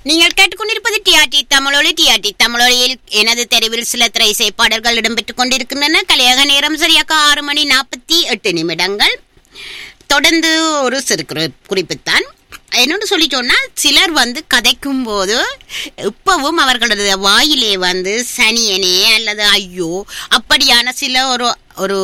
நீங்கள் கேட்டுக்கொண்டிருப்பது டிஆர்டி தமிழொலி டிஆர்டி தமிழொலியில் எனது தெருவில் சில திரை செயற்பாடல்கள் இடம்பெற்றுக் கொண்டிருக்கின்றன கலையக நேரம் சரியாக ஆறு மணி நாற்பத்தி எட்டு நிமிடங்கள் தொடர்ந்து ஒரு சிறு குறி- குறிப்புத்தான் என்னன்னு சொல்லி சொன்னால் சிலர் வந்து கதைக்கும் போது இப்பவும் அவர்களது வாயிலே வந்து சனியனே அல்லது ஐயோ அப்படியான சில ஒரு ஒரு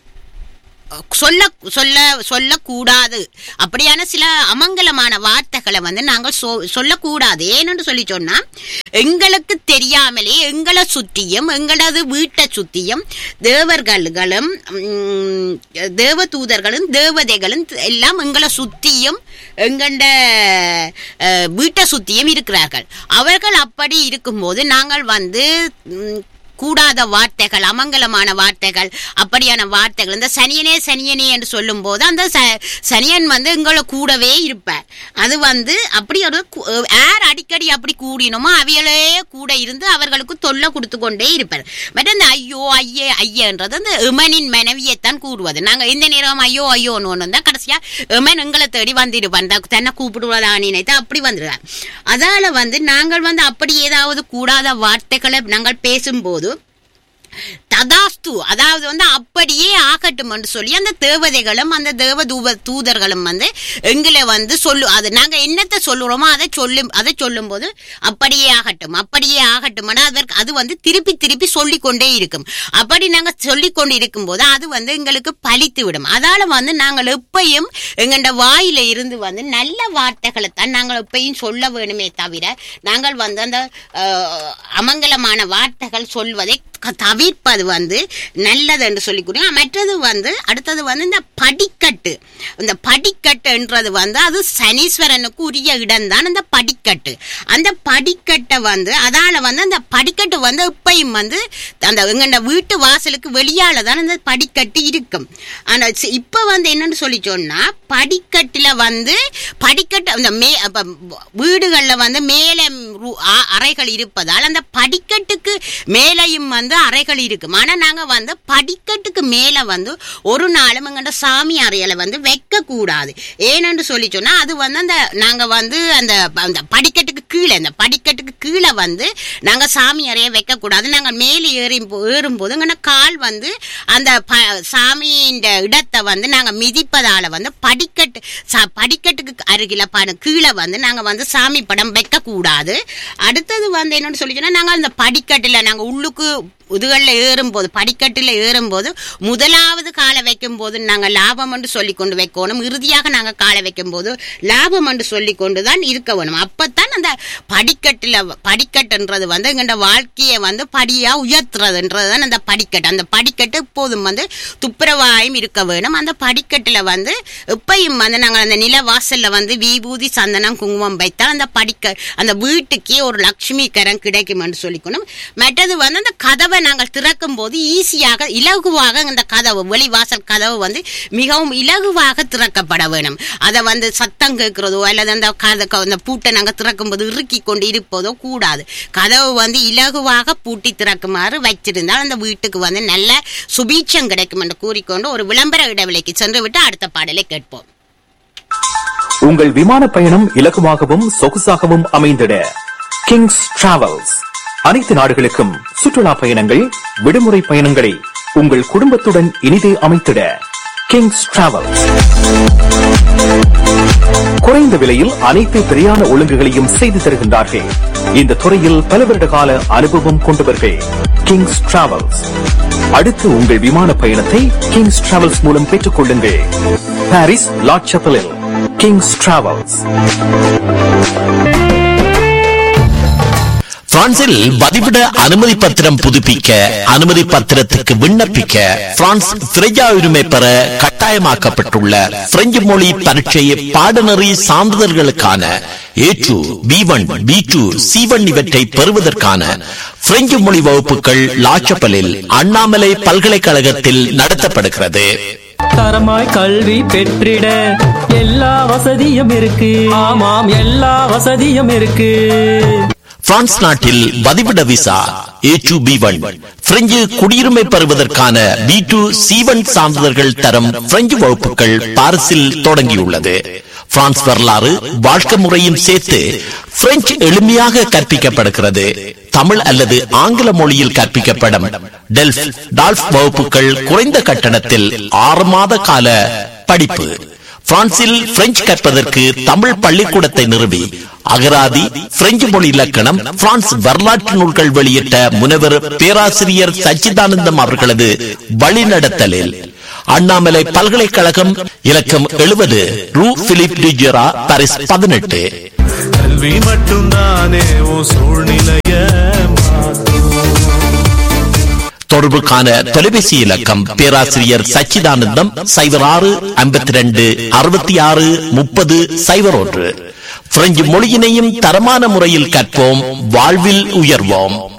சொல்ல சொல்ல சொல்லக்கூடாது அப்படியான சில அமங்கலமான வார்த்தைகளை வந்து நாங்கள் சொ- சொல்லக்கூடாது ஏன்னு சொல்லி சொன்னா எங்களுக்கு தெரியாமலே எங்களை சுற்றியும் எங்களது வீட்டை சுற்றியும் தேவர்களும் உம், தேவ தூதர்களும் தேவதைகளும் எல்லாம் எங்களை சுற்றியும் எங்கண்ட அஹ், வீட்டை சுற்றியும் இருக்கிறார்கள் அவர்கள் அப்படி இருக்கும்போது நாங்கள் வந்து உம், கூடாத வார்த்தைகள் அமங்கலமான வார்த்தைகள் அப்படியான வார்த்தைகள் இந்த சனியனே சனியனே என்று சொல்லும் போது அந்த ச- சனியன் வந்து எங்களை கூடவே இருப்பார் அது வந்து அப்படி ஒரு கு- யார் அடிக்கடி அப்படி கூடினோமோ அவைகளே கூட இருந்து அவர்களுக்கு தொல்லை கொடுத்து கொண்டே இருப்பார் பட் அந்த ஐயோ ஐயே ஐயன்றது அந்த எமனின் மனைவியைத்தான் கூறுவது நாங்க இந்த நேரம் ஐயோ ஐயோன்னு ஒன்று வந்தா கடைசியா எமன் எங்களை தேடி வந்துடுவான் த- தன்னை கூப்பிடுவதா நினைத்து அப்படி வந்துடுவார் அதால வந்து நாங்கள் வந்து அப்படி ஏதாவது கூடாத வார்த்தைகளை நாங்கள் பேசும்போது ததாஸ்து அதாவது வந்து அப்படியே ஆகட்டும் என்று சொல்லி அந்த தேவதைகளும் அந்த தேவ தூவ தூதர்களும் வந்து எங்களை வந்து சொல்லு அது நாங்க என்னத்தை சொல்லுறோமோ அதை சொல்லும் அதை சொல்லும் போது அப்படியே ஆகட்டும் அப்படியே ஆகட்டும் அதற்கு அது வந்து திருப்பி திருப்பி சொல்லிக் கொண்டே இருக்கும் அப்படி நாங்க சொல்லிக் கொண்டு இருக்கும்போது அது வந்து எங்களுக்கு பலித்து விடும் அதால வந்து நாங்கள் எப்பயும் எங்கண்ட வாயில இருந்து வந்து நல்ல வார்த்தைகளை தான் நாங்கள் எப்பயும் சொல்ல வேணுமே தவிர நாங்கள் வந்து அந்த அஹ், அமங்கலமான வார்த்தைகள் சொல்வதை க- தவிர்ப்பது வந்து நல்லது என்று சொல்லி கூறினோம் மற்றது வந்து அடுத்தது வந்து இந்த படிக்கட்டு இந்த படிக்கட்டுன்றது வந்து அது சனீஸ்வரனுக்கு உரிய இடம்தான் அந்த படிக்கட்டு அந்த படிக்கட்டை வந்து அதால வந்து அந்த படிக்கட்டு வந்து இப்பயும் வந்து அந்த எங்கண்ட வீட்டு வாசலுக்கு வெளியால தான் அந்த படிக்கட்டு இருக்கும் ஆனா சி- இப்ப வந்து என்னன்னு சொல்லி சொன்னா படிக்கட்டுல வந்து படிக்கட்டு அந்த மே அப்ப வீடுகள்ல வந்து மேலே ரு- அ- அறைகள் இருப்பதால் அந்த படிக்கட்டுக்கு மேலையும் வந்து அறைகள் இருக்கும் ஆனா நாங்க வந்து படிக்கட்டுக்கு மேல வந்து ஒரு நாளும் எங்கள்ட சாமி அறையில வந்து வைக்க கூடாது ஏனென்று சொல்லி சொன்னா அது வந்து அந்த நாங்க வந்து அந்த அந்த படிக்கட்டுக்கு கீழே அந்த படிக்கட்டுக்கு கீழே வந்து நாங்க சாமி அறைய வைக்க கூடாது நாங்க மேலே ஏறி ஏறும்போது எங்கன கால் வந்து அந்த ப- சாமியின் இடத்தை வந்து நாங்க மிதிப்பதால வந்து படிக்கட்டு ச- படிக்கட்டுக்கு அருகில ப- கீழே வந்து நாங்க வந்து சாமி படம் வைக்க கூடாது அடுத்தது வந்து என்னன்னு சொல்லி சொன்னா நாங்க அந்த படிக்கட்டுல நாங்க உள்ளுக்கு இதுகளில் ஏறும்போது படிக்கட்டில் ஏறும்போது முதலாவது காலை வைக்கும் போது நாங்கள் லாபம் என்று சொல்லி கொண்டு வைக்கணும் இறுதியாக நாங்கள் காலை வைக்கும் போது லாபம் என்று சொல்லி கொண்டு தான் இருக்க வேணும் அப்பத்தான் அந்த படிக்கட்டில் படிக்கட்டுன்றது வந்து எங்கள்ட வாழ்க்கையை வந்து படியா உயர்த்துறதுன்றது தான் அந்த படிக்கட்டு அந்த படிக்கட்டு எப்போதும் வந்து துப்புரவாயும் இருக்க வேணும் அந்த படிக்கட்டுல வந்து எப்பயும் வந்து நாங்கள் அந்த நில வாசல்ல வந்து விபூதி சந்தனம் குங்குமம் வைத்தால் அந்த படிக்க அந்த வீட்டுக்கே ஒரு லட்சுமி கரம் கிடைக்கும் என்று சொல்லிக்கணும் மற்றது வந்து அந்த கதவை நாங்கள் திறக்கும் போது ஈஸியாக இலகுவாக அந்த கதவு வெளிவாசல் கதவு வந்து மிகவும் இலகுவாக திறக்கப்பட வேணும் அதை வந்து சத்தம் கேட்கிறதோ அல்லது அந்த கத அந்த பூட்டை நாங்கள் திறக்கும் போது இறுக்கி கொண்டு இருப்பதோ கூடாது கதவு வந்து இலகுவாக பூட்டி திறக்குமாறு வச்சிருந்தால் அந்த வீட்டுக்கு வந்து நல்ல சுபீட்சம் கிடைக்கும் என்று கூறிக்கொண்டு ஒரு விளம்பர இடைவெளிக்கு சென்று விட்டு அடுத்த பாடலை கேட்போம் உங்கள் விமான பயணம் இலகுவாகவும் சொகுசாகவும் அமைந்திட கிங்ஸ் டிராவல்ஸ் அனைத்து நாடுகளுக்கும் சுற்றுலா பயணங்கள் விடுமுறை பயணங்களை உங்கள் குடும்பத்துடன் இனிதே அமைத்திட கிங்ஸ் டிராவல்ஸ் குறைந்த விலையில் அனைத்து பிரியாண ஒழுங்குகளையும் செய்து தருகின்றார்கள் இந்த துறையில் பல வருட கால அனுபவம் கொண்டவர்கள் கிங்ஸ் டிராவல்ஸ் அடுத்து உங்கள் விமான பயணத்தை கிங்ஸ் டிராவல்ஸ் மூலம் பெற்றுக் கொள்ளுங்கள் பாரிஸ் லாட் சப்பலில் கிங்ஸ் டிராவல்ஸ் பிரான்சில் வதிவிட அனுமதி பத்திரம் புதுப்பிக்க அனுமதி பத்திரத்துக்கு விண்ணப்பிக்க பிரான்ஸ் திரையா உரிமை பெற கட்டாயமாக்கப்பட்டுள்ள பிரெஞ்சு மொழி பரீட்சை பாடநெறி சான்றிதழ்களுக்கான A two B one B two C one இவற்றை பெறுவதற்கான பிரெஞ்சு மொழி வகுப்புகள் லாச்சப்பலில் அண்ணாமலை பல்கலைக்கழகத்தில் நடத்தப்படுகிறது தரமாய் கல்வி பெற்றிட எல்லா வசதியும் இருக்கு ஆமாம் எல்லா வசதியும் இருக்கு பிரான்ஸ் நாட்டில் வதிவிட visa A two B one French குடியுரிமை பெறுவதற்கான பி டூ சி ஒன் சான்றிதழ்கள் தரம் பிரெஞ்சு வகுப்புகள் பாரிஸில் தொடங்கியுள்ளது பிரான்ஸ் வரலாறு வாழ்க்கை முறையும் சேர்த்து பிரெஞ்சு எளிமையாக கற்பிக்கப்படுகிறது தமிழ் அல்லது ஆங்கில மொழியில் கற்பிக்கப்படும் டெல்ஃப் டால்ஃப் வகுப்புகள் குறைந்த கட்டணத்தில் ஆறு மாத கால படிப்பு பிரான்சில் பிரெஞ்சு கற்பதற்கு தமிழ் பள்ளிக்கூடத்தை நிறுவி அகராதி பிரெஞ்சு மொழி இலக்கணம் பிரான்ஸ் வரலாற்று நூல்கள் வெளியிட்ட முனைவர் பேராசிரியர் சச்சிதானந்தம் அவர்களது வழிநடத்தலில் அண்ணாமலை பல்கலைக்கழகம் இலக்கம் எழுபது ரூ பிலிப் டிஜெரா பாரிஸ் பதினெட்டு கல்வி மட்டும்தானே ஓ சூழ்நிலைய தொடர்புக்கான தொலைபேசி இலக்கம் பேராசிரியர் சச்சிதானந்தம் சைபர் ஆறு ஐம்பத்தி ரெண்டு அறுபத்தி ஆறு முப்பது சைபர் ஒன்று பிரெஞ்சு மொழியினையும் தரமான முறையில் கற்போம் வாழ்வில் உயர்வோம்